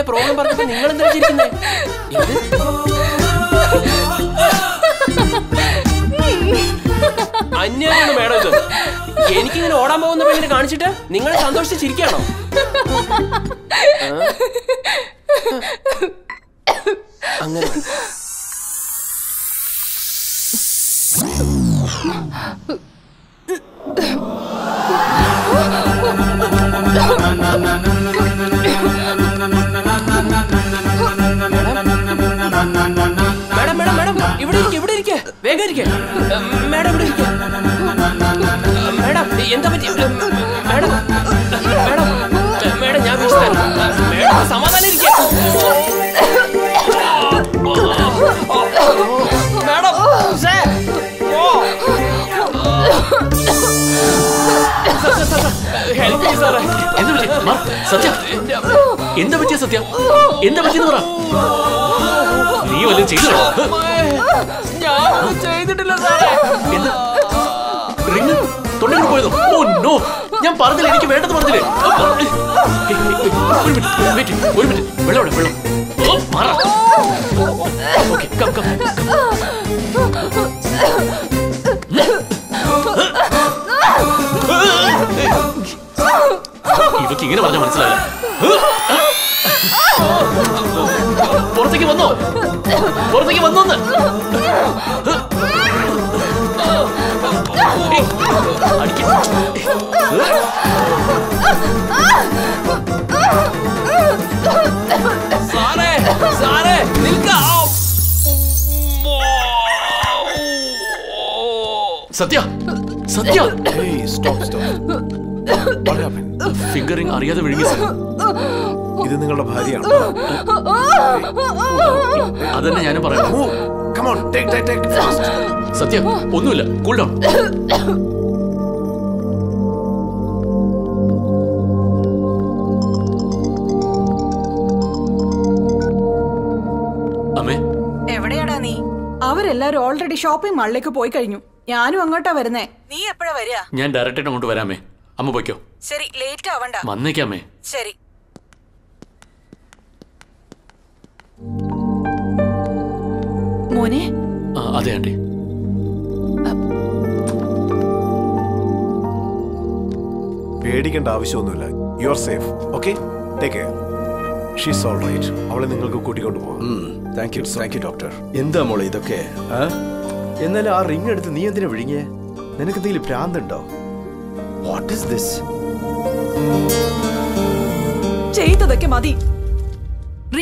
വലിയ പ്രോബ്ലം പറഞ്ഞപ്പോ നിങ്ങൾ എന്താ ചിരിക്കുന്നേ ഇത് അന്യായമാണ് മേഡം ഇത് എനിക്കിങ്ങനെ ഓടാൻ പോകുന്ന പെണ്ണിനെ കാണിച്ചിട്ട് നിങ്ങൾ സന്തോഷിച്ച് ചിരിക്കാണോ ആ? അങ്ങനെ മേഡം മേഡം മേഡം ഇവിടെ ഇരിക്കെ ഇവിടെ ഇരിക്കെ വേഗം ഇരിക്കെ മേഡം ഇവിടെ ഇരിക്കെ മേഡം എന്താ പറ്റി മേഡം മേഡം മേഡം ഞാൻ വീഴ്ച തരാം മേഡം സമാധാനം ഇരിക്കെ മേഡം സേ, ഓ. Sir, sir, sir, help me, സാറേ. എന്ത് പറ്റി? മാ, സത്യ എന്താ പറ്റിയ സത്യ എന്താ പറ്റിയെന്ന് പറ നീ വല്ലതും ചെയ്തോ ഞാൻ ചെയ്തിട്ടില്ല സാറേ എന്താ റിങ് തൊണ്ടയിൽ പോയതോ ഓ നോ ഞാൻ പറഞ്ഞില്ല എനിക്ക് വേണ്ടത് പറഞ്ഞില്ലേ ഏയ്, ഏയ്, ഒരു മിനിറ്റ് വെയിറ്റ് ഒരു മിനിറ്റ് വെള്ളം ഇവിടെ വെള്ളം ഓ മാറ ഓക്കെ കം കം ഇവക്ക് ഇങ്ങനെ പറഞ്ഞാൽ മനസ്സിലാവില്ല പുറത്തേക്ക് വന്നോ പുറത്തേക്ക് വന്നോന്ന് ഏയ്, അടിക്ക്. സാറേ സാറേ നിൽക്കാം Satya Satya Hey, stop, stop. What happened? Fingering അറിയാതെ വിഴുങ്ങി സർ. ഇത് നിങ്ങളുടെ ഭാര്യയാണ് അതന്നെ ഞാനും പറയാം Move. Come on, take, take, take. Fast. സത്യ ഒന്നുമില്ല കൂൾ ഡൗൺ അമ്മേ എവിടെയാടാ നീ അവരെല്ലാരും ഓൾറെഡി ഷോപ്പിംഗ് മാളിലേക്ക് പോയി കഴിഞ്ഞു ഞാനും അങ്ങോട്ടാ വരുന്നേ നീ എപ്പോഴാ വരിക ഞാൻ ഡയറക്റ്റായിട്ട് അങ്ങോട്ട് വരാമേ അമ്മ പോയിക്കോ ശരി ലേറ്റ് ആവണ്ട വന്നേക്കാമേ ശരി മോനെ ആ, അതെ ആൻറ്റി പേടിക്കേണ്ട ആവശ്യമൊന്നുമില്ല you are safe okay take care she's all right അവളെ നിങ്ങൾക്ക് കൂട്ടിക്കൊണ്ടു പോകാം thank you thank you doctor എന്താ മോളെ ഇതൊക്കെ ആ? എന്നാലും ആ റിംഗ് എടുത്ത് നീ എന്തിനാ വിഴുങ്ങിയേ നിനക്ക് എന്തെങ്കിലും ഭ്രാന്തുണ്ടോ വാട്ട് ഇസ് ദിസ് ചെയ്തതൊക്കെ മതി